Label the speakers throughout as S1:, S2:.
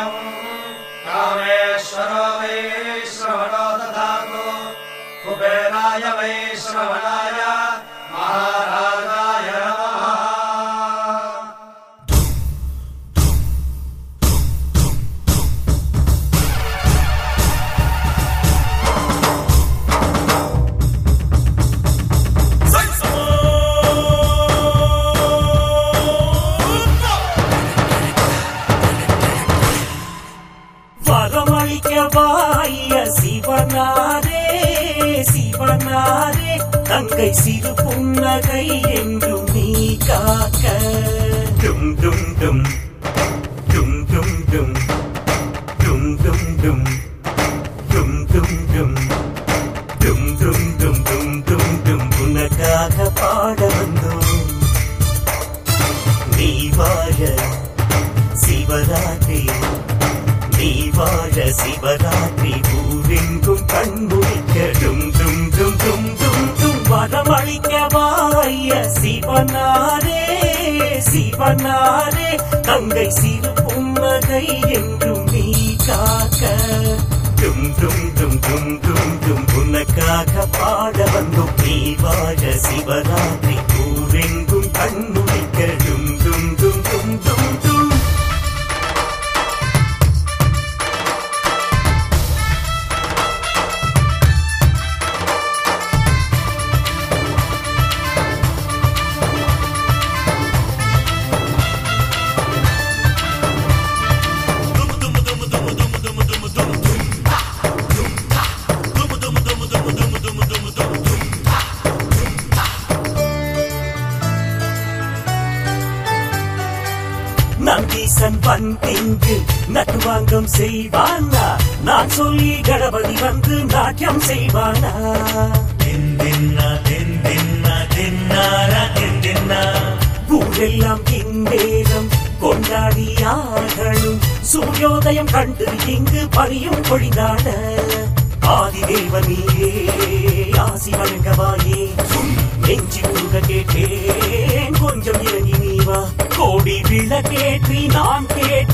S1: कामधेयम् कामेश्वरो वै श्रवणो दधातु कुबेराय वै श्रवणाय महाराजाय नमः
S2: வரமளிக்க வாய சிவனாரே சிவனாரே தங்கை சிறு புன்னகை என்றும் நீ காக்க டும் டும் டும் டும் டும் டும் டும் டும் டும் டும் டும் டும் டும் டும் டும் டும் டும் டும் உனக்காக பாட வந்தோம் நீ வாழ சிவராத்திரி நீ வாழ சிவராத்திரி ஊரெங்கும் கண்முடிக்க டும் டும் டும் டும் டும் டும் வரமளிக்க வாய சிவனாரே சிவனாரே தங்கை சிறு புன்னகை என்றும் நீ காக்க டும் டும் டும் டும் டும் டும் உனக்காக பாட வந்தோம் நீ வாழ சிவராத்திரி ஊரெங்கும் கண்முடிக்க டும் டும் டும் டும் டும் டும் நந்தீசன் வந்திங்கு நட்டுவாங்கம் செய்வானா நான் சொல்லி கணபதி வந்து நாட்டியம் செய்வானா தென்தின்னா தென்தின்னா தென்னாரா தென்தின்னா ஊரெல்லாம் இந்நேரம் கொண்டாடியார்களும் சூரியோதயம் கண்டு இங்கு பணியும் பொழிந்தாட ஆதிதேவனியே ஆசி வழங்கவாயே நெஞ்சி முருக கேட்டேன் கொஞ்சம் இறங்கி நீ வா கோடி விளக்கேற்றி நான்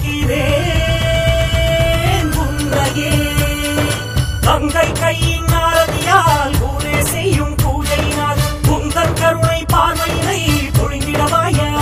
S2: கேட்கிறேன் உன்னையே தங்கை கையின் ஆரதியால் ஊரே செய்யும் பூஜையினால் உந்தன் கருணை பார்வையினை பொழிந்திடவாயா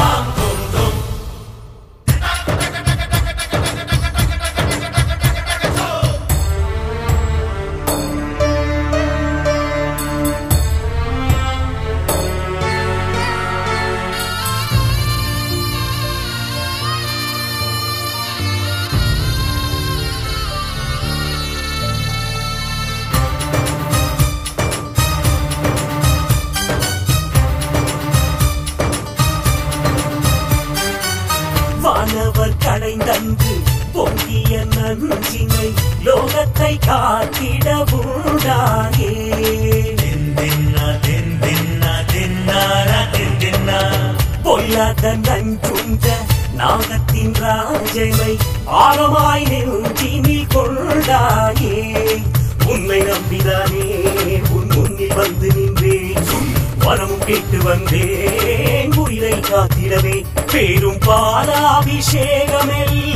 S2: வானவர் கடைந்தன்று பொங்கிய நஞ்சினை லோகத்தை காத்திட உண்டாயே பொல்லாத நஞ்சுண்ட நாகத்தின் ராஜனை ஆழமாய் நெஞ்சினில் கொண்டாயே உன்னை நம்பிதானே உன் முன்னில் வந்து நின்றேன் வரமும் கேட்டு வந்தேன் உயிரை காத்திடவே பேரும் பாலாபிஷேகம்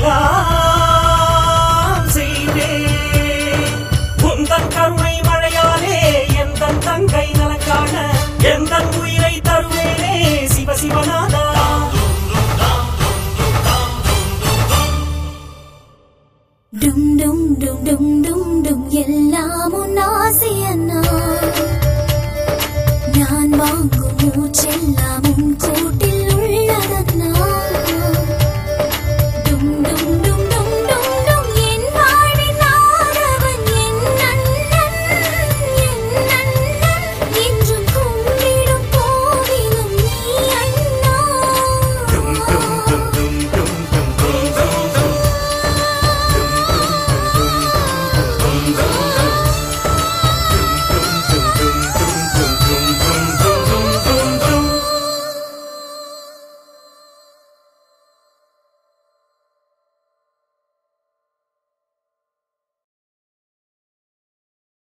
S2: எல்லாம் செய்தேன் உந்தன் கருணை மழையாலே எந்த தங்கை நலங்காண எந்த உயிரை தருவேனே சிவ சிவநாதா
S3: டும் டும் டும் டும் டும் டும் எல்லாம் உன் ஆசை